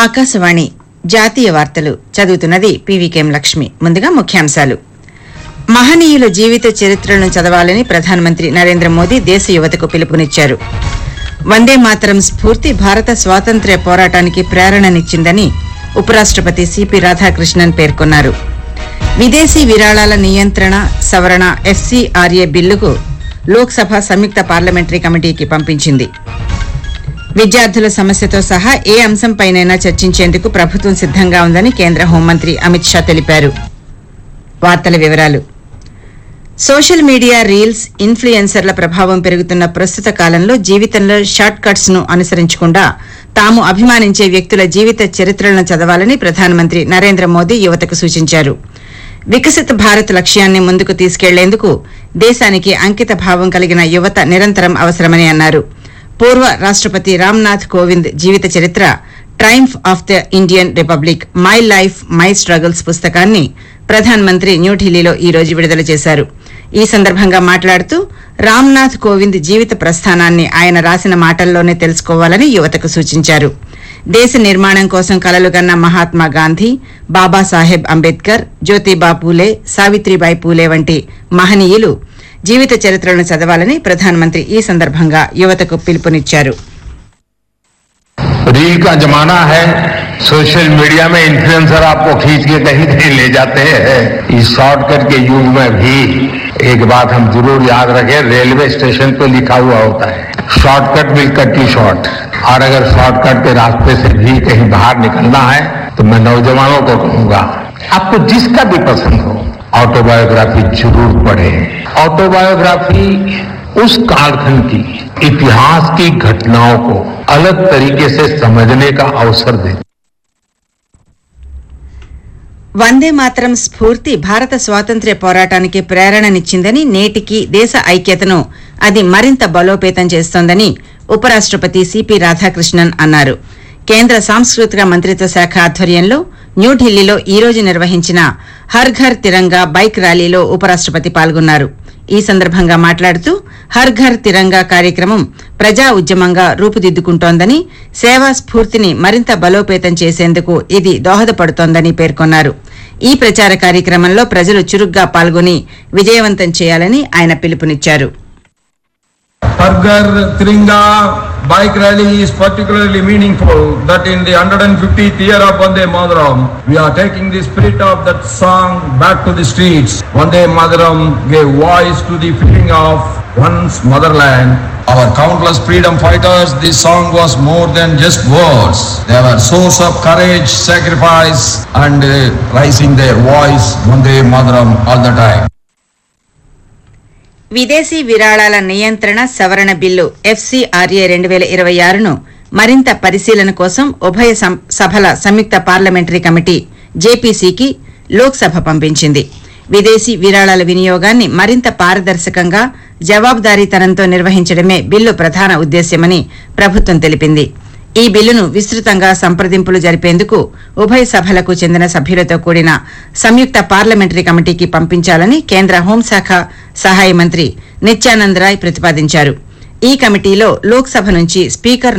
ఆకాశవాణి జాతీయ వార్తలు చదువుతున్నది పీవీకేం లక్ష్మి ముందుగా ముఖ్యాంశాలు మహనీయుల జీవిత చరిత్రలను చదవాలని ప్రధానమంత్రి నరేంద్ర మోదీ దేశ యువతకు పిలుపునిచ్చారు వందే మాతరం స్ఫూర్తి భారత స్వాతంత్ర్య పోరాటానికి ప్రేరణనిచ్చిందని ఉపరాష్టపతి సిపి రాధాకృష్ణన్ పేర్కొన్నారు విదేశీ విరాళాల నియంత్రణ సవరణ ఎఫ్సీఆర్ఏ బిల్లుకు లోక్సభ సంయుక్త పార్లమెంటరీ కమిటీకి పంపించింది విద్యార్థుల సమస్యతో సహా ఏ అంశంపైనైనా చర్చించేందుకు ప్రభుత్వం సిద్ధంగా ఉందని కేంద్ర హోంమంత్రి అమిత్ షా తెలిపారు వార్తల వివరాలు సోషల్ మీడియా రీల్స్ ఇన్ఫ్లుయెన్సర్ల ప్రభావం పెరుగుతున్న ప్రస్తుత కాలంలో జీవితంలో షార్ట్ కట్స్ ను అనుసరించకుండా తాము అభిమానించే వ్యక్తుల జీవిత చరిత్రలను చదవాలని ప్రధానమంత్రి నరేంద్ర మోదీ యువతకు సూచించారు వికసిత భారత్ లక్ష్యాన్ని ముందుకు తీసుకెళ్లేందుకు దేశానికి అంకిత భావం కలిగిన యువత నిరంతరం అవసరమని అన్నారు పూర్వ రాష్టపతి రామ్నాథ్ కోవింద్ జీవిత చరిత్ర triumph of the Indian republic my life my struggles పుస్తకాన్ని ప్రధానమంత్రి న్యూఢిల్లీలో ఈ రోజు విడుదల చేశారు ఈ సందర్భంగా మాట్లాడుతూ రామ్నాథ్ కోవింద్ జీవిత ప్రస్థానాన్ని ఆయన రాసిన మాటల్లోనే తెలుసుకోవాలని యువతకు సూచించారు దేశ నిర్మాణం కోసం కలలుగన్న మహాత్మా గాంధీ బాబాసాహెబ్ అంబేద్కర్ జ్యోతిబా పూలే సావిత్రిబాయి పూలే వంటి మహనీయులు జీవిత చరిత్రలను చదవాలని ప్రధానమంత్రి ఈ సందర్భంగా యువతకు పిలుపునిచ్చారు रील का जमाना है सोशल मीडिया में इन्फ्लुएंसर आपको खींच के कहीं कहीं ले जाते हैं इस शॉर्टकट के युग में भी एक बात हम जरूर याद रखें रेलवे स्टेशन पे लिखा हुआ होता है shortcut will cut you short और अगर शॉर्टकट के रास्ते से भी कहीं बाहर निकलना है तो मैं नौजवानों को कहूंगा आपको जिसका भी पसंद हो ऑटोबायोग्राफी जरूर पढ़ें ऑटोबायोग्राफी उस कालखंड की इतिहास की घटनाओं को अलग तरीके से समझने का अवसर देती వందే మాతరం స్ఫూర్తి భారత స్వాతంత్ర్య పోరాటానికి ప్రేరణనిచ్చిందని నేటికి దేశ ఐక్యతను అది మరింత బలోపేతం చేస్తోందని ఉపరాష్టపతి సిపి రాధాకృష్ణన్ అన్నారు కేంద్ర సాంస్కృతిక మంత్రిత్వ శాఖ ఆధ్వర్యంలో న్యూఢిల్లీలో ఈ రోజు నిర్వహించిన హర్ ఘర్ తిరంగా బైక్ ర్యాలీలో ఉపరాష్టపతి పాల్గొన్నారు ఈ సందర్భంగా మాట్లాడుతూ హర్ ఘర్ తిరంగా కార్యక్రమం ప్రజా ఉద్యమంగా రూపుదిద్దుకుంటోందని సేవా స్ఫూర్తిని మరింత బలోపేతం చేసేందుకు ఇది దోహదపడుతోందని పేర్కొన్నారు ఈ ప్రచార కార్యక్రమంలో ప్రజలు చురుగ్గా పాల్గొని విజయవంతం చేయాలని ఆయన పిలుపునిచ్చారు Har Ghar Tiringa bike rally is particularly meaningful that in the 150th year of Vande Mataram, we are taking the spirit of that song back to the streets. Vande Mataram gave voice to the feeling of one's motherland. Our countless freedom fighters, this song was more than just words. They were source of courage, sacrifice and uh, raising their voice Vande Mataram all the time. విదేశీ విరాళాల నియంత్రణ సవరణ bill FCRA రెండు వేల ఇరవై ఆరును మరింత పరిశీలన కోసం ఉభయ సం- సభల సంయుక్త పార్లమెంటరీ కమిటీ జేపీసీకి లోక్సభ పంపించింది విదేశీ విరాళాల వినియోగాన్ని మరింత పారదర్శకంగా జవాబుదారీతనంతో నిర్వహించడమే బిల్లు ప్రధాన ఉద్దేశ్యమని ప్రభుత్వం తెలిపింది ఈ బిల్లును విస్తృతంగా సంప్రదింపులు జరిపేందుకు ఉభయ సభలకు చెందిన సభ్యులతో కూడిన సంయుక్త పార్లమెంటరీ కమిటీకి పంపించాలని కేంద్ర హోంశాఖ సహాయ మంత్రి నిత్యానంద్ రాయ్ ప్రతిపాదించారు ఈ కమిటీలో లోక్సభ నుంచి స్పీకర్